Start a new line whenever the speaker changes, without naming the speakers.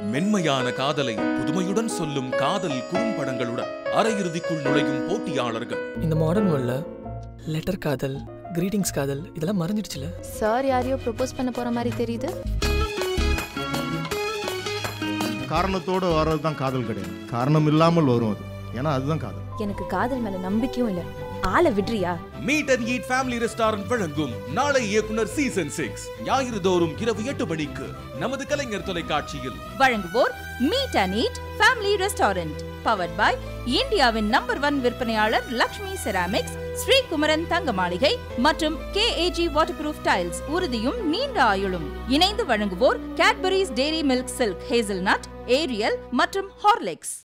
மென்மையான காதலை புதுமையுடன் சொல்லும் காதல் குறும்படங்களுடன் அரையிறுதிக்குள் நுழையும் போட்டியாளர்கள்
இந்த மாடர்ன் வேர்ல்ட்ல லெட்டர் காதல் கிரீட்டிங்ஸ் காதல் இதெல்லாம் மறைஞ்சிடுச்சுல
சார் யாரையோ ப்ரொபோஸ் பண்ண போற மாதிரி தெரியுது
காரணத்தோடு வர்றது தான் காதல் கிடையாது காரணம் இல்லாமல் வரும் அது ஏன்னா அதுதான் காதல்
எனக்கு காதல் மேல நம்பிக்கையும் இல்ல ஆளை விட்றியா
meet and eat family restaurant வழங்கும் நாளை இயக்குனர் சீசன் சிக்ஸ் ஞாயிறு தோறும் இரவு எட்டு மணிக்கு நமது கலைஞர் தொலைக்காட்சியில்
வழங்குவோர் meet and eat family restaurant powered by இந்தியாவின் நம்பர் ஒன் விற்பனையாளர் லக்ஷ்மி செராமிக்ஸ் ஸ்ரீகுமரன் தங்க மாளிகை மற்றும் கேஏஜி வாட்டர் ப்ரூஃப் டைல்ஸ் உறுதியும் நீண்ட ஆயுளும் இணைந்து வழங்குவோர் Cadbury's Dairy Milk Silk hazelnut Ariel மற்றும் ஹார்லிக்ஸ்